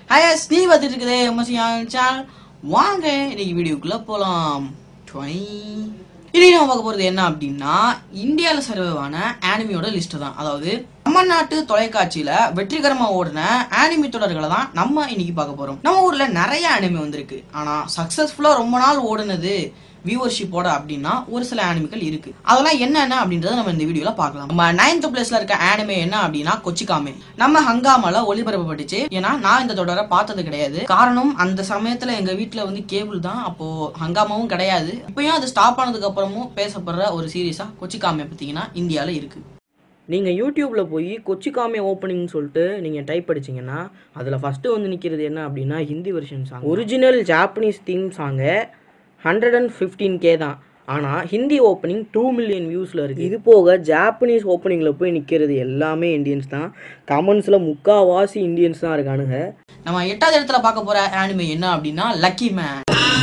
Hi ஸ்னீ பார்த்துட்டு இருக்குதே MSc channel வாங்க இன்னைக்கு வீடியோக்குள்ள போலாம் ட்வை. இன்னைக்கு நம்ம பார்க்க போறது என்ன அப்படின்னா இந்தியால சர்வேவான ஆனிமியோட லிஸ்ட் தான் அதாவது நம்ம நாட்டு தொலைக்காட்சியில வெற்றிகரமா ஓடின ஆனிமி தொடர்களை தான் நம்ம இன்னைக்கு பார்க்க போறோம் நம்ம ஊர்ல நிறைய ஆனிமி வந்திருக்கு ஆனா சக்சஸ்ஃபுல்லா ரொம்ப நாள் ஓடுனது வியூவர்ஷிப்போட அப்படின்னா ஒரு சில ஆனிமிகள் இருக்கு அதெல்லாம் என்னென்ன அப்படின்றத நம்ம இந்த வீடியோல பார்க்கலாம் நம்ம நைன்த் பிளேஸ்ல இருக்க ஆனிமே என்ன அப்படின்னா கொச்சிகாமே நம்ம ஹங்காமால ஒளிபரப்பப்பட்டுச்சு ஏன்னா நான் இந்த தொடரை பார்த்தது கிடையாது காரணம் அந்த சமயத்துல எங்க வீட்ல வந்து கேபிள் தான் அப்போ ஹங்காமாவும் கிடையாது இப்பயும் அது ஸ்டாப் ஆனதுக்கு அப்புறமும் பேசப்படுற ஒரு சீரியஸா கொச்சிகாமே பார்த்தீங்கன்னா இந்தியால இருக்கு நீங்கள் யூடியூப்பில் போய் கொச்சிகாமே ஓப்பனிங்னு சொல்லிட்டு நீங்கள் டைப் அடிச்சிங்கன்னா அதில் ஃபஸ்ட்டு வந்து நிற்கிறது என்ன அப்படின்னா Hindi version song original Japanese theme song hundred and fifteen K தான் ஆனால் ஹிந்தி ஓப்பனிங் டூ மில்லியன் வியூஸில் இருக்குது இது போக ஜாப்பனீஸ் ஓப்பனிங்கில் போய் நிற்கிறது எல்லாமே இந்தியன்ஸ் தான் கமெண்ட்ஸில் முக்காவாசி இந்தியன்ஸ் தான் இருக்கானுங்க நம்ம எட்டாவது இடத்துல பார்க்க போற ஆனிமே என்ன அப்படின்னா லக்கி மேன்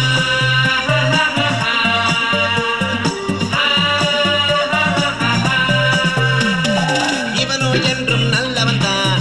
இவனோ என்றும் நல்லவன் தான்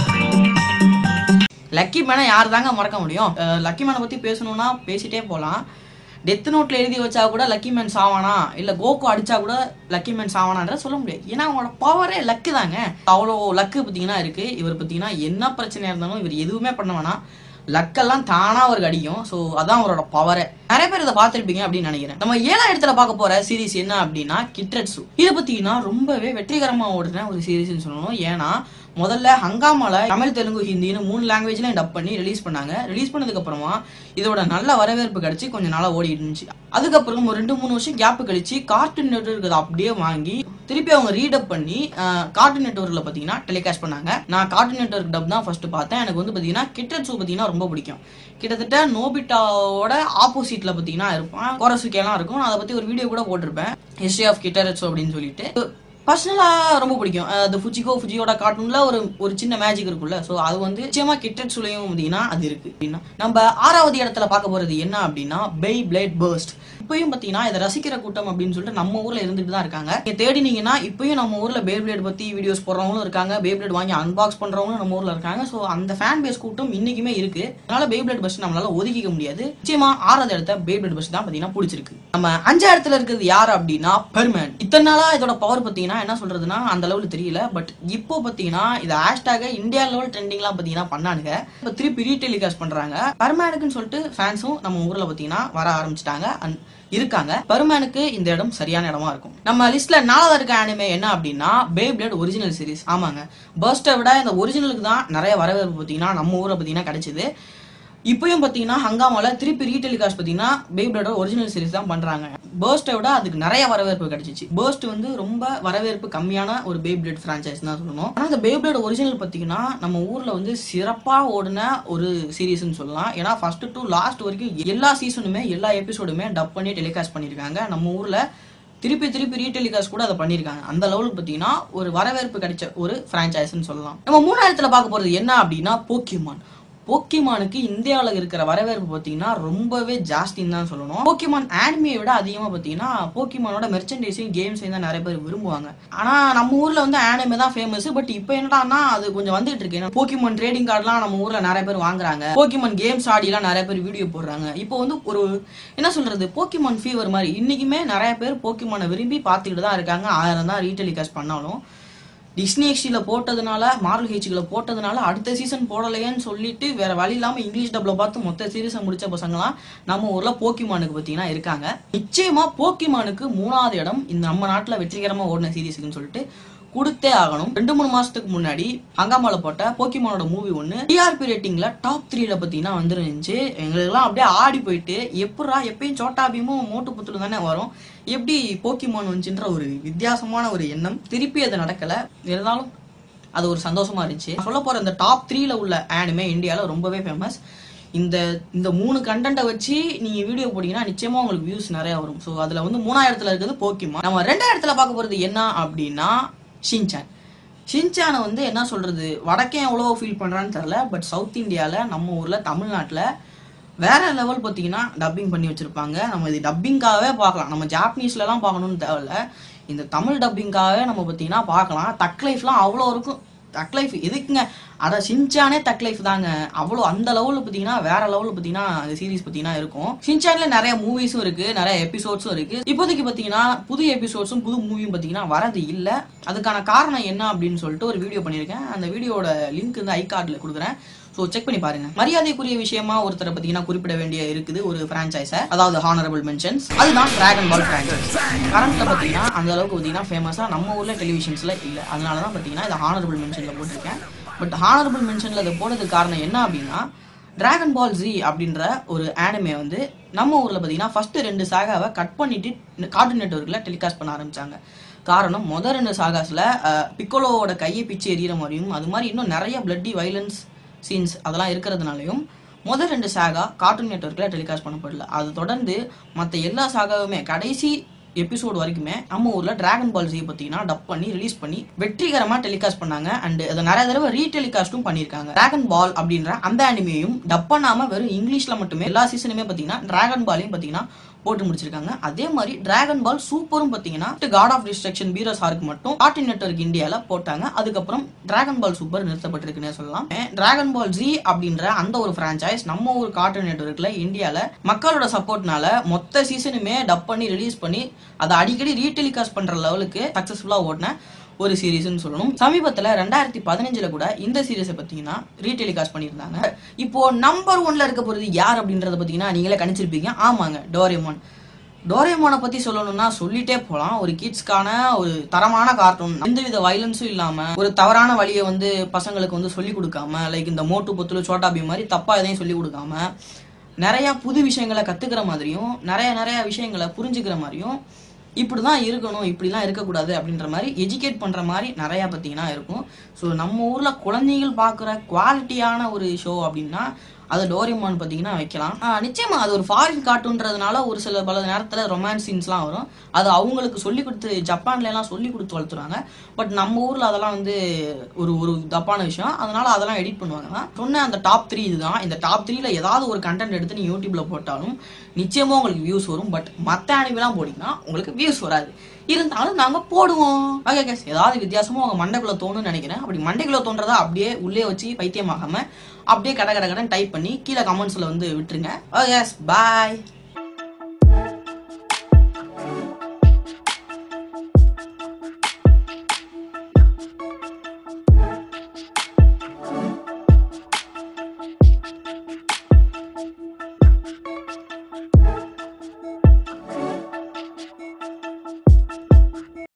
லக்கி மேனை யார் தாங்க மறக்க முடியும் அஹ் லக்கி மேனை பத்தி பேசணும்னா பேசிட்டே போலாம் டெத் நோட்ல எழுதி வச்சா கூட லக்கி மேன் சாவானா இல்ல கோகு அடிச்சா கூட லக்கி மேன் சாவானான்ற சொல்ல முடியாது ஏன்னா அவனோட பவரே லக்கு தாங்க அவ்வளோ லக்கு பார்த்தீங்கன்னா இருக்கு இவர் பார்த்தீங்கன்னா என்ன பிரச்சனையா இருந்தாலும் இவர் எதுவுமே பண்ண வேணாம் லக்கெல்லாம் தானா அவருக்கு அடிக்கும் ஸோ அதான் அவரோட பவரே நிறைய பேர் இதை பார்த்துருப்பீங்க அப்படின்னு நினைக்கிறேன் நம்ம ஏழாம் இடத்துல பார்க்க போற சீரிஸ் என்ன அப்படின்னா கிட்ரட்ஸு இதை பார்த்தீங்கன்னா ரொம்பவே வெற்றிகரமா ஓடுன ஒரு சீரிஸ்னு சொல்லணும் ஏன்னா முதல்ல ஹங்காமால தமிழ் தெலுங்கு ஹிந்தின்னு மூணு லாங்குவேஜ்ல டப் பண்ணி ரிலீஸ் பண்ணாங்க ரிலீஸ் பண்ணதுக்கு அப்புறமா இதோட நல்ல வரவேற்பு கிடைச்சு கொஞ்சம் நாளா ஓடிட்டு இருந்துச்சு அதுக்கப்புறம் ஒரு ரெண்டு மூணு வருஷம் கேப் கழிச்சு கார்ட்டூன் நெட்ஒர்க் அதை அப்படியே வாங்கி திருப்பி அவங்க ரீடப் பண்ணி கார்ட்டூன் நெட்ஒர்க்ல பாத்தீங்கன்னா டெலிகாஸ்ட் பண்ணாங்க நான் கார்ட்டூன் நெட்ஒர்க் டப் தான் ஃபர்ஸ்ட் பார்த்தேன் எனக்கு வந்து பாத்தீங்கன்னா கிட்டட்ஸு பாத்தீங்கன்னா ரொம்ப பிடிக்கும் கிட்டத்தட்ட நோபிட்டாவோட ஆப்போசிட்ல பாத்தீங்கன்னா இருப்பான் கோரசுக்கேலாம் இருக்கும் நான் அதை பத்தி ஒரு வீடியோ கூட போட்டிருப்பேன் ஹிஸ்டரி ஆஃப் கிட்டரட்ஸோ அப்படின்னு சொல்லிட்டு பர்சனலாக ரொம்ப பிடிக்கும் அஹ் அந்த ஃபுஜிகோ ஃபுஜியோட கார்ட்டூன்ல ஒரு ஒரு சின்ன மேஜிக் இருக்குல்ல ஸோ அது வந்து நிச்சயமா கிட்டட் சுலையும் பார்த்தீங்கன்னா அது இருக்கு அப்படின்னா நம்ம ஆறாவது இடத்துல பார்க்க போறது என்ன அப்படின்னா பெய் பிளேட் பர்ஸ்ட் இப்பயும் பார்த்தீங்கன்னா இதை ரசிக்கிற கூட்டம் அப்படின்னு சொல்லிட்டு நம்ம ஊர்ல இருந்துட்டு தான் இருக்காங்க நீங்க தேடினீங்கன்னா இப்பயும் நம்ம ஊர்ல பே பிளேட் பத்தி வீடியோஸ் போடுறவங்களும் இருக்காங்க பே பிளேட் வாங்கி அன்பாக்ஸ் பண்றவங்களும் நம்ம ஊர்ல இருக்காங்க ஸோ அந்த ஃபேன் பேஸ் கூட்டம் இன்னைக்குமே இருக்கு அதனால பே பிளேட் பஸ் நம்மளால ஒதுக்கிக்க முடியாது நிச்சயமா ஆறாவது இடத்த பே பிளேட் பஸ் தான் பார்த்தீங்கன்னா பிடிச்சிருக்கு நம்ம அஞ்சாவது இடத்துல இருக்கிறது யார் அப்படின்னா பெர்மன் இத்தனை நாளா இதோட பவர் பார்த்தீங்கன்னா என்ன சொல்றதுன்னா அந்த லெவல் தெரியல பட் இப்போ பார்த்தீங்கன்னா இது ஹேஷ்டாக இந்தியா லெவல் ட்ரெண்டிங்லாம் பார்த்தீங்கன்னா பண்ணானுங்க இப்போ திருப்பி ரீடெலிகாஸ்ட் பண்றாங்க பெர்மேனுக்குன்னு சொல்லிட்டு ஃபேன்ஸும் நம்ம ஊர்ல பார்த்தீங்கன்னா வர ஆரம்பிச்சிட்டாங்க இருக்காங்க பெருமேனுக்கு இந்த இடம் சரியான இடமா இருக்கும் நம்ம லிஸ்ட்ல நாலாவது இருக்க அனிமே என்ன அப்படின்னா பே பிளேட் ஒரிஜினல் சீரிஸ் ஆமாங்க பர்ஸ்ட்டை விட இந்த ஒரிஜினலுக்கு தான் நிறைய வரவேற்பு பார்த்தீங்கன்னா நம்ம ஊரை பார்த்தீங்கன்னா கிடைச்சது இப்பயும் பார்த்தீங்கன்னா ஹங்காமால திருப்பி ரீடெலிகாஸ்ட் பார்த்தீங்கன்னா பேப்ளேடோட ஒரிஜினல் சீரிஸ் தான் பண்றாங்க பர்ஸ்ட்டை விட அதுக்கு நிறைய வரவேற்பு கிடைச்சிச்சு பர்ஸ்ட் வந்து ரொம்ப வரவேற்பு கம்மியான ஒரு பேப்ளேட் ஃப்ரான்ச்சைஸ் தான் சொல்லணும் ஆனால் இந்த பேப்ளேட் ஒரிஜினல் பார்த்தீங்கன்னா நம்ம ஊர்ல வந்து சிறப்பா ஓடின ஒரு சீரிஸ்னு சொல்லலாம் ஏன்னா ஃபர்ஸ்ட் டு லாஸ்ட் வரைக்கும் எல்லா சீசனுமே எல்லா எபிசோடுமே டப் பண்ணி டெலிகாஸ்ட் பண்ணியிருக்காங்க நம்ம ஊர்ல திருப்பி திருப்பி ரீடெலிகாஸ்ட் கூட அதை பண்ணியிருக்காங்க அந்த லெவலுக்கு பார்த்தீங்கன்னா ஒரு வரவேற்பு கிடைச்ச ஒரு ஃப்ரான்ச்சைஸ்னு சொல்லலாம் நம்ம மூணாயிரத்துல பார்க்க போறது என்ன அப்படின்னா போக்கிமான் போக்கிமானுக்கு இந்தியாவில் இருக்கிற வரவேற்பு பார்த்தீங்கன்னா ரொம்பவே ஜாஸ்தின்னு தான் சொல்லணும் போக்கிமான் ஆனிமியை விட அதிகமாக பார்த்தீங்கன்னா போக்கிமானோட மெர்ச்சன்டைஸையும் கேம்ஸையும் தான் நிறைய பேர் விரும்புவாங்க ஆனால் நம்ம ஊரில் வந்து ஆனிமே தான் ஃபேமஸ் பட் இப்போ என்னடான்னா அது கொஞ்சம் வந்துட்டு இருக்கு ஏன்னா போக்கிமான் ட்ரேடிங் கார்டுலாம் நம்ம ஊரில் நிறைய பேர் வாங்குறாங்க போக்கிமான் கேம்ஸ் ஆடிலாம் நிறைய பேர் வீடியோ போடுறாங்க இப்போ வந்து ஒரு என்ன சொல்றது போக்கிமான் ஃபீவர் மாதிரி இன்னைக்குமே நிறைய பேர் போக்கிமானை விரும்பி பார்த்துக்கிட்டு தான் இருக்காங்க ஆயிரம் தான் ரீடெலிகாஸ்ட் பண்ணாலும் டிஸ்னி எக்ஸ்டில போட்டதுனால மார்வல் ஹெச்களை போட்டதுனால அடுத்த சீசன் போடலையேன்னு சொல்லிட்டு வேற வழி இல்லாம இங்கிலீஷ் டப்ல பார்த்து மொத்த சீரீஸை முடிச்ச பசங்களாம் நம்ம ஊர்ல போக்கிமானுக்கு பார்த்தீங்கன்னா இருக்காங்க நிச்சயமா போக்கிமானுக்கு மூணாவது இடம் இந்த நம்ம நாட்டுல வெற்றிகரமா ஓடின சீரீஸுக்குன்னு சொல்லிட்டு கொடுத்தே ஆகணும் ரெண்டு மூணு மாசத்துக்கு முன்னாடி ஹங்காமால போட்ட போக்கிமானோட மூவி ஒன்று டிஆர்பி ரேட்டிங்ல டாப் த்ரீல பார்த்தீங்கன்னா வந்துருந்துச்சு எங்களுக்கெல்லாம் அப்படியே ஆடி போயிட்டு எப்படா எப்பயும் சோட்டா பீமும் மோட்டு புத்துல தானே வரும் எப்படி போக்கிமான் வந்துச்சுன்ற ஒரு வித்தியாசமான ஒரு எண்ணம் திருப்பி அது நடக்கல இருந்தாலும் அது ஒரு சந்தோஷமா இருந்துச்சு சொல்ல போற இந்த டாப் த்ரீல உள்ள ஆனிமே இந்தியால ரொம்பவே ஃபேமஸ் இந்த இந்த மூணு கண்டென்ட்டை வச்சு நீங்க வீடியோ போட்டீங்கன்னா நிச்சயமா உங்களுக்கு வியூஸ் நிறைய வரும் ஸோ அதுல வந்து மூணாயிரத்துல இருக்கிறது போக்கிமான் நம்ம ரெண்டாயிரத்துல பார்க்க போறது என்ன அப்படின்னா ஷின்சான் ஷின்சானை வந்து என்ன சொல்றது வடக்கே எவ்வளோ ஃபீல் பண்றான்னு தெரியல பட் சவுத் இந்தியால நம்ம ஊர்ல தமிழ்நாட்டுல வேற லெவல் பார்த்தீங்கன்னா டப்பிங் பண்ணி வச்சிருப்பாங்க நம்ம இது டப்பிங்காகவே பார்க்கலாம் நம்ம ஜாப்பனீஸ்லலாம் பார்க்கணும்னு தேவையில்ல இந்த தமிழ் டப்பிங்காகவே நம்ம பார்த்தீங்கன்னா பார்க்கலாம் தக் லைஃப்லாம் அவ்வளோ இருக்கும் தக் லைஃப் எதுக்குங்க அட ஷின்சானே தக் லைஃப் தாங்க அவ்வளோ அந்த லெவலில் பார்த்தீங்கன்னா வேற லெவலில் பார்த்தீங்கன்னா அந்த சீரிஸ் பார்த்தீங்கன்னா இருக்கும் ஷின்சான்ல நிறைய மூவிஸும் இருக்கு நிறைய எபிசோட்ஸும் இருக்கு இப்போதைக்கு பார்த்தீங்கன்னா புது எபிசோட்ஸும் புது மூவியும் பார்த்தீங்கன்னா வரது இல்லை அதுக்கான காரணம் என்ன அப்படின்னு சொல்லிட்டு ஒரு வீடியோ பண்ணியிருக்கேன் அந்த வீடியோட லிங்க் வந்து ஐ கார்டில் கொடுக்குறேன் ஸோ செக் பண்ணி பாருங்க மரியாதைக்குரிய விஷயமா ஒருத்தரை பார்த்தீங்கன்னா குறிப்பிட வேண்டிய இருக்குது ஒரு ஃப்ரான்ச்சைஸை அதாவது ஹானரபிள் மென்ஷன்ஸ் அதுதான் டிராகன் பால் ஃப்ரான்ச்சைஸ் கரண்ட்ல பார்த்தீங்கன்னா அந்த அளவுக்கு பார்த்தீங்கன்னா ஃபேமஸாக நம்ம ஊர்ல டெலிவிஷன்ஸ்ல இல்லை அதனால தான் பார்த்தீங்கன்னா இதை ஹானரபிள் மென்ஷன்ல போட்டிருக்கேன் பட் ஹானரபிள் மென்ஷன்ல இதை போனதுக்கு காரணம் என்ன அப்படின்னா டிராகன் பால் ஜி அப்படின்ற ஒரு ஆனிமே வந்து நம்ம ஊர்ல பார்த்தீங்கன்னா ஃபர்ஸ்ட் ரெண்டு சாகாவை கட் பண்ணிட்டு கார்ட்டூன் நெட்ஒர்க்ல டெலிகாஸ்ட் பண்ண ஆரம்பிச்சாங்க காரணம் முதல் ரெண்டு சாகாஸ்ல பிக்கோலோவோட கையை பிச்சு எறிகிற மாதிரியும் அது மாதிரி இன்னும் நிறைய பிளட்டி வைலன்ஸ் சீன்ஸ் அதெல்லாம் இருக்கிறதுனாலையும் முதல் ரெண்டு சாகா கார்ட்டூன் நெட்ஒர்க்கில் டெலிகாஸ்ட் பண்ணப்படல அது தொடர்ந்து மற்ற எல்லா சாகாவுமே கடைசி எபிசோடு வரைக்குமே நம்ம ஊர்ல டிராகன் பால் ஜி பார்த்தீங்கன்னா டப் பண்ணி ரிலீஸ் பண்ணி வெற்றிகரமா டெலிகாஸ்ட் பண்ணாங்க அண்ட் அதை நிறைய தடவை ரீடெலிகாஸ்டும் பண்ணியிருக்காங்க டிராகன் பால் அப்படின்ற அந்த அனிமையும் டப் பண்ணாம வெறும் இங்கிலீஷ்ல மட்டுமே எல்லா சீசனுமே பார்த்தீங்கன்னா டிராகன் பாலையும் பார்த்தீங்கன்னா போட்டு முடிச்சிருக்காங்க அதே மாதிரி டிராகன் பால் சூப்பரும் பார்த்தீங்கன்னா God of Destruction Beerus arc மட்டும் கார்ட்டூன் நெட்ஒர்க் இந்தியால போட்டாங்க அதுக்கப்புறம் டிராகன் பால் சூப்பர் நிறுத்தப்பட்டிருக்குன்னே சொல்லலாம் டிராகன் பால் ஜி அப்படின்ற அந்த ஒரு பிரான்ச்சைஸ் நம்ம ஒரு கார்ட்டூன் நெட்ஒர்க்ல இந்தியால மக்களோட சப்போர்ட்னால மொத்த சீசனுமே டப் பண்ணி ரிலீஸ் பண்ணி அதை அடிக்கடி ரீடெலிகாஸ்ட் பண்ற லெவலுக்கு சக்சஸ்ஃபுல்லா ஓடின ஒரு சீரிஸ்னு சொல்லணும் சமீபத்துல ரெண்டாயிரத்தி பதினஞ்சுல கூட இந்த சீரிஸை பார்த்தீங்கன்னா ரீடெலிகாஸ்ட் பண்ணியிருந்தாங்க இப்போ நம்பர் ஒன்ல இருக்க போறது யார் அப்படின்றத பார்த்தீங்கன்னா நீங்களே கணிச்சிருப்பீங்க ஆமாங்க டோரேமான் டோரேமோனை பத்தி சொல்லணும்னா சொல்லிட்டே போலாம் ஒரு கிட்ஸ்க்கான ஒரு தரமான கார்ட்டூன் எந்தவித வயலன்ஸும் இல்லாம ஒரு தவறான வழியை வந்து பசங்களுக்கு வந்து சொல்லி கொடுக்காம லைக் இந்த மோட்டு பொத்துலு சோட்டா பி மாதிரி தப்பா எதையும் சொல்லி கொடுக்காம நிறைய புது விஷயங்களை கத்துக்கிற மாதிரியும் நிறைய நிறைய விஷயங்களை புரிஞ்சுக்கிற மாதிரியும் இப்படிதான் இருக்கணும் இப்படிலாம் இருக்கக்கூடாது அப்படின்ற மாதிரி எஜுகேட் பண்ற மாதிரி நிறைய பார்த்தீங்கன்னா இருக்கும் ஸோ நம்ம ஊர்ல குழந்தைகள் பார்க்குற குவாலிட்டியான ஒரு ஷோ அப்படின்னா அது டோரிமான் பார்த்தீங்கன்னா வைக்கலாம் ஆஹ் நிச்சயமா அது ஒரு ஃபாரின் கார்ட்டூன்றதுனால ஒரு சில பல நேரத்தில் ரொமான்ஸ் சீன்ஸ்லாம் வரும் அது அவங்களுக்கு சொல்லி கொடுத்து ஜப்பான்ல எல்லாம் சொல்லி கொடுத்து வளர்த்துறாங்க பட் நம்ம ஊர்ல அதெல்லாம் வந்து ஒரு ஒரு தப்பான விஷயம் அதனால அதெல்லாம் எடிட் பண்ணுவாங்க தான் சொன்ன அந்த டாப் த்ரீ இதுதான் இந்த டாப் த்ரீல ஏதாவது ஒரு கண்டென்ட் எடுத்து நீ யூடியூப்ல போட்டாலும் நிச்சயமா உங்களுக்கு வியூஸ் வரும் பட் மற்ற அனிமெலாம் போட்டீங்கன்னா உங்களுக்கு வியூஸ் வராது இருந்தாலும் நாங்க போடுவோம் ஓகே கேஸ் ஏதாவது வித்தியாசமா உங்க மண்டைக்குள்ள தோணும்னு நினைக்கிறேன் அப்படி மண்டைக்குள்ள தோன்றதா அப்படியே உள்ளே வச்சு பைத்தியமாகாம அப்படியே கட கட கடன் டைப் பண்ணி கீழே கமெண்ட்ஸ்ல வந்து விட்டுருங்க ஓகே பாய்